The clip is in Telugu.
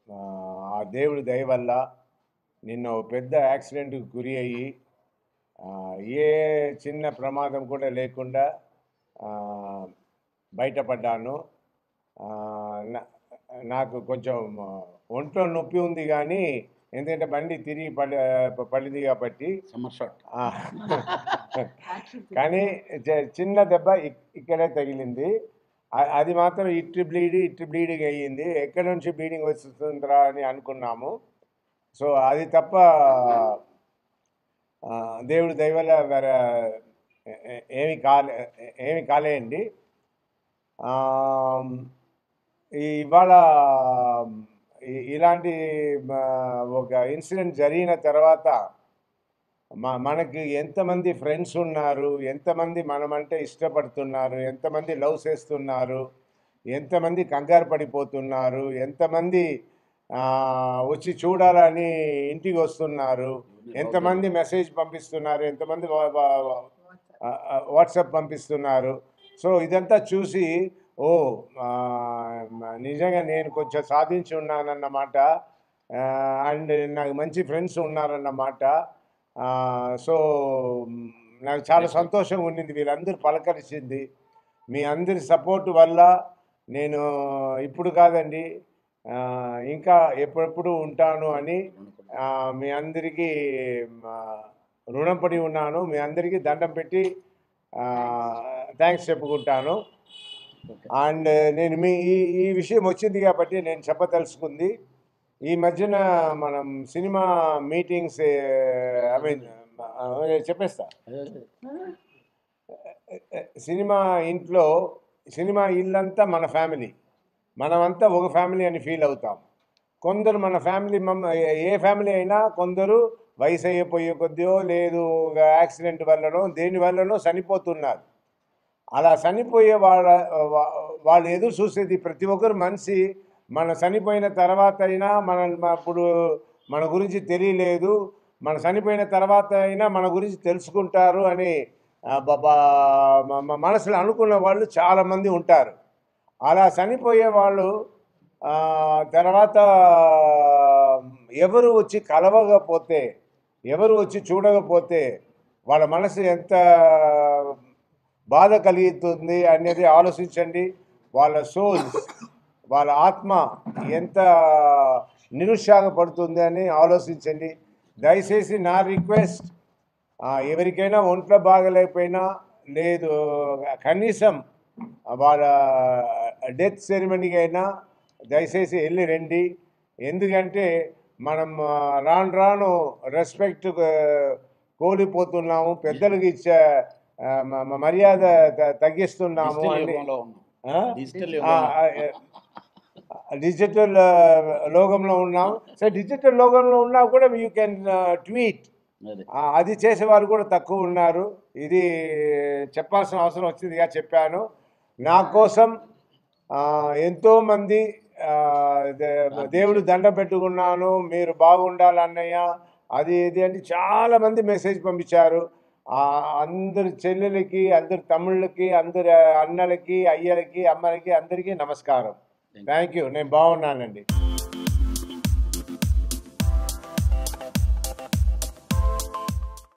ఆ, ఆ దేవుడి దయ వల్ల నిన్న ఓ పెద్ద యాక్సిడెంట్కి గురి అయ్యి ఆ, ఏ చిన్న ప్రమాదం కూడా లేకుండా ఆ, బయటపడ్డాను ఆ, నా- నాకు కొంచెం ఆ, ఒంట్లో నొప్పి ఉంది కానీ ఎందుకంటే బండి తిరిగి పడి పడింది కాబట్టి సమ్మర్ షాట్ ఆ, కానీ చ- చిన్న దెబ్బ ఇక్- ఇక్కడే తగిలింది అ- అది మాత్రం ఇటు బ్లీడ్ ఇటు బ్లీడింగ్ అయ్యింది ఎక్కడి నుంచి బ్లీడింగ్ వస్తుందిరా అని అనుకున్నాము సో అది తప్ప ఆ, దేవుడి దయవల్ల వేరే ఏ- ఏ- ఏమి కాలే ఏమి కాలేయండి ఆ, ఈ ఇవాళ ఈ- ఇలాంటి ఆ, ఒక ఇన్సిడెంట్ జరిగిన తర్వాత మా మనకి ఎంతమంది ఫ్రెండ్స్ ఉన్నారు ఎంతమంది మనమంటే ఇష్టపడుతున్నారు ఎంతమంది లవ్ చేస్తున్నారు ఎంతమంది కంగారు పడిపోతున్నారు ఎంతమంది ఆ, వచ్చి చూడాలని ఇంటికి వస్తున్నారు ఎంతమంది మెసేజ్ పంపిస్తున్నారు ఎంతమంది వా- వా- వా- ఆ, ఆ, వాట్సాప్ పంపిస్తున్నారు సో ఇదంతా చూసి ఓ ఆ, నిజంగా నేను కొంచెం సాధించి ఉన్నానన్నమాట అండ్ నాకు మంచి ఫ్రెండ్స్ ఉన్నారన్నమాట ఆ, సో మ్, నాకు చాలా సంతోషంగా ఉండింది వీళ్ళందరూ పలకరించింది మీ అందరి సపోర్ట్ వల్ల నేను ఇప్పుడు కాదండి ఆ, ఇంకా ఎప్పుడెప్పుడు ఉంటాను అని ఆ, మీ అందరికీ ఆ, రుణపడి ఉన్నాను మీ అందరికీ దండం పెట్టి థ్యాంక్స్ చెప్పుకుంటాను అండ్ నేను మీ ఈ ఈ విషయం వచ్చింది కాబట్టి నేను చెప్పదలుచుకుంది ఈ మధ్యన మనం సినిమా మీటింగ్స్ ఐ మీన్ చెప్పేస్తా సినిమా ఇంట్లో సినిమా ఇల్లంతా మన ఫ్యామిలీ మనమంతా ఒక ఫ్యామిలీ అని ఫీల్ అవుతాం కొందరు మన ఫ్యామిలీ మమ్మ ఏ ఫ్యామిలీ అయినా కొందరు వయసు అయిపోయే కొద్దియో లేదు ఒక యాక్సిడెంట్ వల్లనో దేని వల్లనో చనిపోతున్నారు అలా చనిపోయే వాళ్ళ వా- వాళ్ళు ఎదురు చూసేది ప్రతి ఒక్కరు మనిషి మన చనిపోయిన తర్వాత అయినా మన ఇప్పుడు మన గురించి తెలియలేదు మన చనిపోయిన తర్వాత అయినా మన గురించి తెలుసుకుంటారు అని ఆ, బ- బ- మ- మ- మనసులో అనుకున్న వాళ్ళు చాలామంది ఉంటారు అలా చనిపోయే వాళ్ళు ఆ, తర్వాత ఎవరు వచ్చి కలవకపోతే ఎవరు వచ్చి చూడకపోతే వాళ్ళ మనసు ఎంత బాధ కలుగుతుంది అనేది ఆలోచించండి వాళ్ళ సోల్స్ వాళ్ళ ఆత్మ ఎంత నిరుత్సాహపడుతుంది అని ఆలోచించండి దయచేసి నా రిక్వెస్ట్ ఎవరికైనా ఒంట్లో బాగలేకపోయినా లేదు కనీసం వాళ్ళ డెత్ సెరమనీకి అయినా దయచేసి వెళ్ళి రండి ఎందుకంటే మనం ఆ, రాను రాను రెస్పెక్ట్ కోల్పోతున్నాము పెద్దలకు ఇచ్చే ఆ, మ- మ- మర్యాద త- తగ్గిస్తున్నాము డిజిటల్ అని యుగంలో ఉన్నాం ఆ? డిజిటల్ ఆ, యుగంలో ఆ, డిజిటల్ ఆ, లోకంలో ఉన్నాం సో డిజిటల్ లోకంలో ఉన్నా కూడా యూ కెన్ ట్వీట్ అదే అది చేసేవారు కూడా తక్కువ ఉన్నారు ఇది చెప్పాల్సిన అవసరం వచ్చిందిగా చెప్పాను నా కోసం ఆ, ఎంతోమంది ఆ, దే- దేవుడు దండ పెట్టుకున్నాను మీరు బాగుండాలి అన్నయ్య అది ఇది అంటే చాలామంది మెసేజ్ పంపించారు ఆ, అందరి చెల్లెలకి అందరి తమ్ముళ్ళకి అందరి అన్నలకి అయ్యలకి అమ్మలకి అందరికీ నమస్కారం థ్యాంక్ యూ నేను బాగున్నానండి